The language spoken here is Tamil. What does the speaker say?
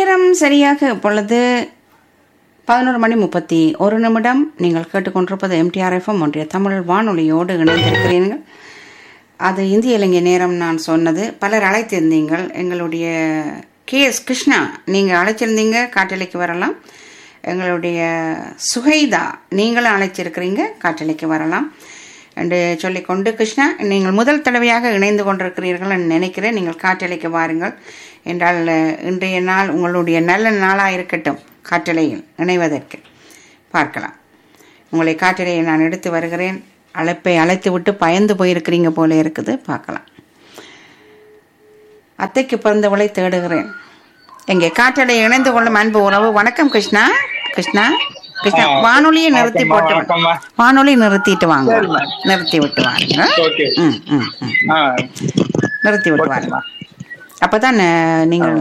நேரம் சரியாக இப்பொழுது பதினோரு மணி முப்பத்தி ஒரு நிமிடம் நீங்கள் கேட்டுக்கொண்டிருப்பது எம்டிஆர்எஃப்எம் ஒன்றிய தமிழ் வானொலியோடு இணைந்திருக்கிறீர்கள் அது இந்திய இலங்கை நேரம் நான் சொன்னது பலர் அழைத்திருந்தீங்கள் எங்களுடைய கே எஸ் கிருஷ்ணா நீங்கள் அழைச்சிருந்தீங்க காட்டலைக்கு வரலாம் எங்களுடைய சுஹைதா நீங்களும் அழைச்சிருக்கிறீங்க காட்டலைக்கு வரலாம் என்று சொல்லிக்கொண்டு கிருஷ்ணா நீங்கள் முதல் தடவையாக இணைந்து கொண்டிருக்கிறீர்கள் என்று நினைக்கிறேன் நீங்கள் காட்டலைக்கு வாருங்கள் என்றால் இன்றைய நாள் உங்களுடைய நல்ல நாளாக இருக்கட்டும் காட்டலையில் இணைவதற்கு பார்க்கலாம் உங்களை காட்டலையை நான் எடுத்து வருகிறேன் அழைப்பை அழைத்து விட்டு பயந்து போயிருக்கிறீங்க போல இருக்குது பார்க்கலாம் அத்தைக்கு பிறந்தவளை தேடுகிறேன் எங்கே காற்றலை இணைந்து கொள்ளும் அன்பு உறவு வணக்கம் கிருஷ்ணா கிருஷ்ணா கிருஷ்ணா ஆ, வானொலியை நிறுத்தி வணக்கம்மா, போட்டு வணக்கம்மா. வானொலி நிறுத்திட்டு வாங்க சரிம்மா. நிறுத்தி விட்டு வாங்க ஓகே ம் ம் ம் ஆ நிறுத்தி விட்டு ஓகேம்மா. வாங்க அப்பதான் அஹ், நீங்கள்